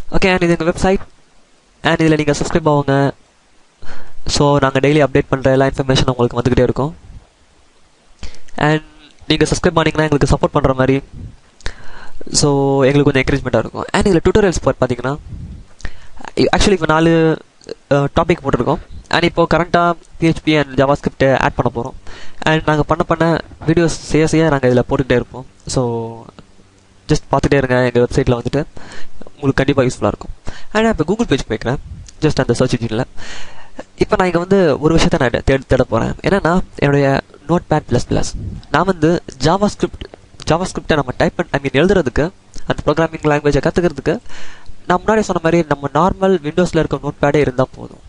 okay and இது எங்கள் website and இதில் நீங்கள் சப்ஸ்கிரைப் ஆகுங்க ஸோ நாங்கள் டெய்லி அப்டேட் பண்ணுற எல்லா இன்ஃபர்மேஷன் உங்களுக்கு வந்துக்கிட்டே இருக்கும் அண்ட் நீங்கள் சப்ஸ்கிரைப் பண்ணிங்கன்னா எங்களுக்கு சப்போர்ட் பண்ணுற மாதிரி ஸோ எங்களுக்கு கொஞ்சம் என்கரேஜ்மெண்ட்டாக இருக்கும் அண்ட் இதில் டுட்டோரியல்ஸ் பார்த்தீங்கன்னா ஆக்சுவலி இப்போ நாலு டாபிக் போட்டிருக்கோம் அண்ட் இப்போ கரண்ட்டாக PHP and JavaScript add பண்ண போகிறோம் அண்ட் நாங்கள் பண்ண பண்ண வீடியோஸ் செய்ய செய்ய நாங்கள் இதில் போட்டுகிட்டே இருப்போம் ஸோ ஜஸ்ட் பார்த்துட்டே இருங்க எங்கள் வெப்சைட்டில் வந்துட்டு உங்களுக்கு கண்டிப்பாக யூஸ்ஃபுல்லாக இருக்கும் அண்ட் நான் இப்போ கூகுள் பேஜ் போய்க்கிறேன் ஜஸ்ட் அந்த சர்ச் இன்ஜினில் இப்போ நான் இங்கே வந்து ஒரு விஷயத்த நான் தேட தேட போகிறேன் என்னென்னா என்னுடைய நோட் பேட் ப்ளஸ் ப்ளஸ் நான் வந்து ஜாவா ஸ்கிரிப்ட் ஜாவா ஸ்கிரிப்டை நம்ம டைப் பண்ண ஐ மீன் எழுதுறதுக்கு அந்த ப்ரோக்ராமிங் லாங்குவேஜை கற்றுக்கிறதுக்கு நான் முன்னாடி சொன்ன மாதிரி நம்ம நார்மல் விண்டோஸில் இருக்க நோட் பேடே இருந்தால் போதும்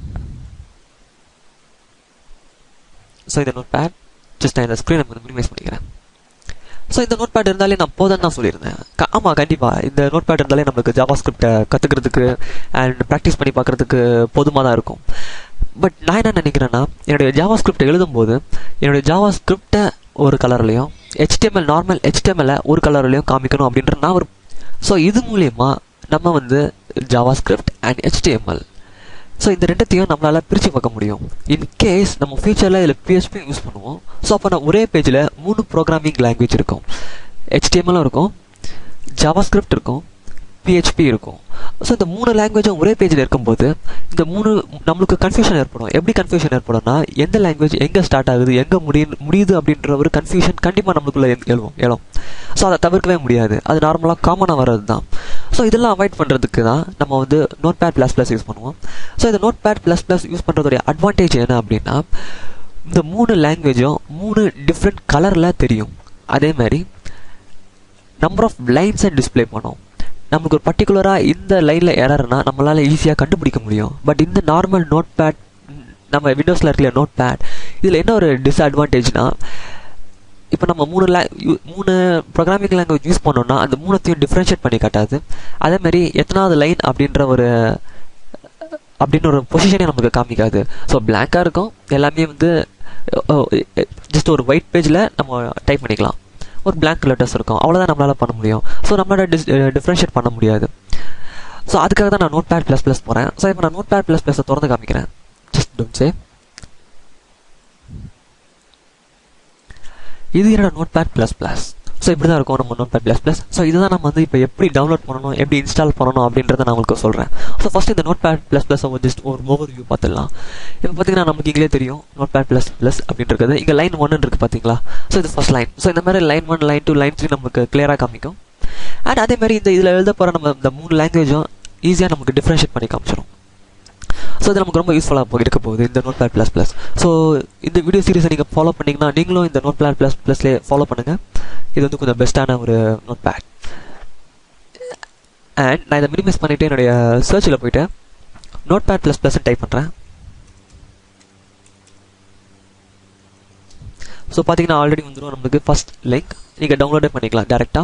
ஸோ இந்த நோட் பேட் ஜஸ்ட் நான் இந்த ஸ்க்ரீனை மினிமைஸ் பண்ணிக்கிறேன் ஸோ இந்த நோட் பேட் இருந்தாலே நான் போதும்னு நான் சொல்லியிருந்தேன் ஆமாம் கண்டிப்பாக இந்த நோட் பேட் இருந்தாலே நம்மளுக்கு ஜாவா ஸ்கிரிப்டை கற்றுக்கிறதுக்கு அண்ட் ப்ராக்டிஸ் பண்ணி பார்க்குறதுக்கு போதுமாக தான் இருக்கும் பட் நான் என்ன நினைக்கிறேன்னா என்னுடைய ஜாவா ஸ்கிரிப்டை எழுதும்போது என்னுடைய ஜாவா ஸ்கிரிப்டை ஒரு கலர்லையும் ஹெச்டிஎம்எல் நார்மல் ஹெச்டிஎம்எல்லை ஒரு கலர்லையும் காமிக்கணும் அப்படின்ற நான் ஒரு ஸோ இது மூலியமா நம்ம வந்து JavaScript and HTML so இந்த ரெண்டத்தையும் நம்மளால் பிரித்து பார்க்க முடியும் இன் கேஸ் நம்ம ஃபியூச்சரில் இதில் பிஎஸ்பி யூஸ் பண்ணுவோம் ஸோ அப்போ நான் ஒரே பேஜில் மூணு ப்ரோக்ராமிங் லாங்குவேஜ் இருக்கும் ஹெச்டிஎம்எலும் இருக்கும் ஜாவா ஸ்கிரிப்ட் இருக்கும் பிஹெச்பி இருக்கும் ஸோ இந்த மூணு லாங்குவேஜும் ஒரே பேஜில் இருக்கும்போது இந்த மூணு நம்மளுக்கு கன்ஃபியூஷன் ஏற்படும் எப்படி கன்ஃபியூஷன் ஏற்படும்னா எந்த லாங்குவேஜ் எங்கே ஸ்டார்ட் ஆகுது எங்கே முடிய முடியுது அப்படின்ற ஒரு கன்ஃபியூஷன் கண்டிப்பாக நம்மளுக்குள்ள எழுவும் எழும் ஸோ அதை தவிர்க்கவே முடியாது அது நார்மலாக காமனாக வர்றது தான் ஸோ இதெல்லாம் அவாய்ட் பண்ணுறதுக்கு தான் நம்ம வந்து notepad plus plus use பண்ணுவோம் ஸோ இந்த notepad plus plus use பண்ணுறதுடைய அட்வான்டேஜ் என்ன அப்படின்னா இந்த மூணு லாங்குவேஜும் மூணு டிஃப்ரெண்ட் கலரில் தெரியும் அதே மாதிரி நம்பர் ஆஃப் லைன்ஸை டிஸ்பிளே பண்ணும் நமக்கு ஒரு பர்டிகுலராக இந்த லைனில் எரர்னா நம்மளால் ஈஸியாக கண்டுபிடிக்க முடியும் பட் இந்த நார்மல் நோட் பேட் நம்ம விண்டோஸில் இருக்கிற நோட் பேட் இதில் என்ன ஒரு டிஸ்அட்வான்டேஜ்னா இப்போ நம்ம மூணு லே மூணு ப்ரோக்ராமிங் லாங்குவேஜ் யூஸ் பண்ணோம்னா அந்த மூணுத்தையும் டிஃப்ரென்ஷியேட் பண்ணி காட்டாது அதே மாதிரி எத்தனாவது லைன் அப்படின்ற ஒரு அப்படின்னு ஒரு பொசிஷனே நமக்கு காமிக்காது ஸோ பிளாங்காக இருக்கும் எல்லாமே வந்து ஜஸ்ட் ஒரு ஒயிட் பேஜில் நம்ம டைப் பண்ணிக்கலாம் ஒரு பிளாங்க் லெட்டர்ஸ் இருக்கும் அவ்வளோதான் நம்மளால் பண்ண முடியும் ஸோ நம்மளால டிஸ் டிஃப்ரென்ஷியேட் பண்ண முடியாது ஸோ அதுக்காக தான் நான் நோட் பேட் ப்ளஸ் ப்ளஸ் போகிறேன் ஸோ இப்போ நான் நோட் பேட் ப்ளஸ் ப்ளஸை திறந்து காமிக்கிறேன் ஜஸ்ட் டோன்ட் சே இது என்னோட notepad plus plus so இப்படி தான் இருக்கும் நம்ம notepad plus plus so இதுதான் நம்ம வந்து இப்போ எப்படி டவுன்லோட் பண்ணணும் எப்படி இன்ஸ்டால் பண்ணணும் அப்படின்றத நான் உங்களுக்கு சொல்கிறேன் ஸோ ஃபஸ்ட் இந்த notepad plus plus just ஒரு ஓவர் வியூ பார்த்துடலாம் இப்போ பார்த்தீங்கன்னா நமக்கு இங்கே தெரியும் நோட் பேட் ப்ளஸ் ப்ளஸ் அப்படின்றது இங்கே லைன் ஒன்னு இருக்குது பார்த்தீங்களா ஸோ இது ஃபஸ்ட் லைன் ஸோ இந்த மாதிரி line one line two line three நமக்கு கிளியராக காமிக்கும் அண்ட் அதே மாதிரி இந்த இதில் எழுத போகிற நம்ம இந்த மூணு லாங்குவேஜும் ஈஸியாக நமக்கு டிஃப்ரென்ஷியேட் பண்ணி காமிச்சிடும் ஸோ இது நமக்கு ரொம்ப யூஸ்ஃபுல்லாக இருக்க போகுது இந்த notepad plus plus so இந்த வீடியோ சீரிஸை நீங்கள் ஃபாலோ பண்ணிங்கன்னா நீங்களும் இந்த நோட் பேட் ப்ளஸ் ப்ளஸ்லேயே ஃபாலோ பண்ணுங்கள் இது வந்து கொஞ்சம் பெஸ்ட்டான ஒரு நோட் பேட் அண்ட் நான் இதை மினிமைஸ் பண்ணிவிட்டு என்னுடைய சர்ச்சில் போயிட்டு notepad plus plus type பண்ணுறேன் ஸோ பார்த்தீங்கன்னா ஆல்ரெடி வந்துடும் நம்மளுக்கு ஃபஸ்ட் லிங்க் நீங்கள் டவுன்லோடே பண்ணிக்கலாம் டேரெக்டாக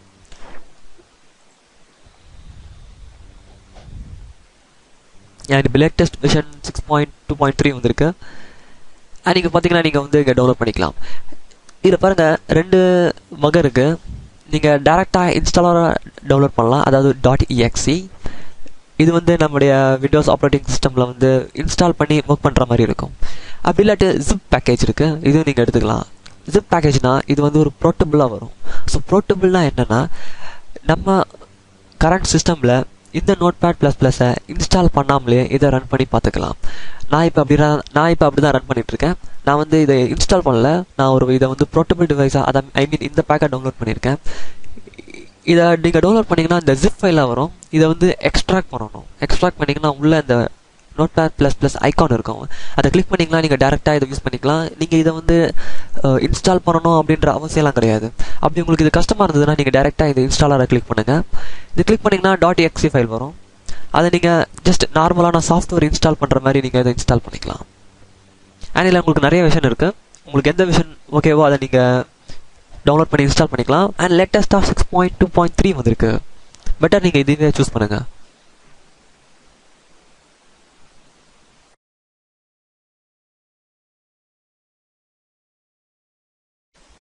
and latest version six point two point three வந்திருக்கு அண்ட் நீங்கள் பார்த்தீங்கன்னா நீங்கள் வந்து இங்கே டவுன்லோட் பண்ணிக்கலாம் இதில் பாருங்கள் ரெண்டு வகை இருக்குது நீங்கள் டேரெக்டாக இன்ஸ்டாலராக டவுன்லோட் பண்ணலாம் அதாவது டாட் இஎக்ஸி இது வந்து நம்முடைய விண்டோஸ் ஆப்ரேட்டிங் சிஸ்டமில் வந்து இன்ஸ்டால் பண்ணி ஒர்க் பண்ணுற மாதிரி இருக்கும் அப்படி இல்லாட்டி ஜிப் பேக்கேஜ் இருக்குது இதுவும் நீங்கள் எடுத்துக்கலாம் ஜிப் பேக்கேஜ்னால் இது வந்து ஒரு ப்ரோட்டபிளாக வரும் ஸோ ப்ரோட்டபிள்னால் என்னென்னா நம்ம கரண்ட் சிஸ்டமில் இந்த நோட் பேட் ப்ளஸ் ப்ளஸை இன்ஸ்டால் பண்ணாமலே இதை ரன் பண்ணி பார்த்துக்கலாம் நான் இப்போ அப்படி நான் இப்போ அப்படி தான் ரன் பண்ணிகிட்ருக்கேன் நான் வந்து இதை இன்ஸ்டால் பண்ணல நான் ஒரு இதை வந்து ப்ரோட்டபிள் டிவைஸாக அதை ஐ மீன் இந்த பேக்கை டவுன்லோட் பண்ணியிருக்கேன் இதை நீங்கள் டவுன்லோட் பண்ணிங்கன்னா இந்த ஜிப் ஃபைலாக வரும் இதை வந்து எக்ஸ்ட்ராக்ட் பண்ணணும் எக்ஸ்ட்ராக்ட் பண்ணிங்கன்னா உள்ளே இந்த notepad plus plus icon இருக்கும் அதை கிளிக் பண்ணிங்கன்னா நீங்கள் டேரெக்டாக இதை யூஸ் பண்ணிக்கலாம் நீங்கள் இதை வந்து இன்ஸ்டால் பண்ணணும் அப்படின்ற அவசியம்லாம் கிடையாது அப்படி உங்களுக்கு இது கஷ்டமாக இருந்ததுன்னா நீங்கள் டேரெக்டாக இது இன்ஸ்டாலரை கிளிக் பண்ணுங்கள் இது கிளிக் பண்ணிங்கன்னா டாட் எக்ஸி ஃபைல் வரும் அதை நீங்கள் ஜஸ்ட் நார்மலான சாஃப்ட்வேர் இன்ஸ்டால் பண்ணுற மாதிரி நீங்கள் இதை இன்ஸ்டால் பண்ணிக்கலாம் அண்ட் இதில் உங்களுக்கு நிறைய விஷன் இருக்குது உங்களுக்கு எந்த விஷன் ஓகேவோ அதை நீங்கள் டவுன்லோட் பண்ணி இன்ஸ்டால் பண்ணிக்கலாம் அண்ட் லேட்டஸ்ட்டாக six point two point three வந்திருக்கு பெட்டர் நீங்கள் இதுவே சூஸ் பண்ணுங்கள்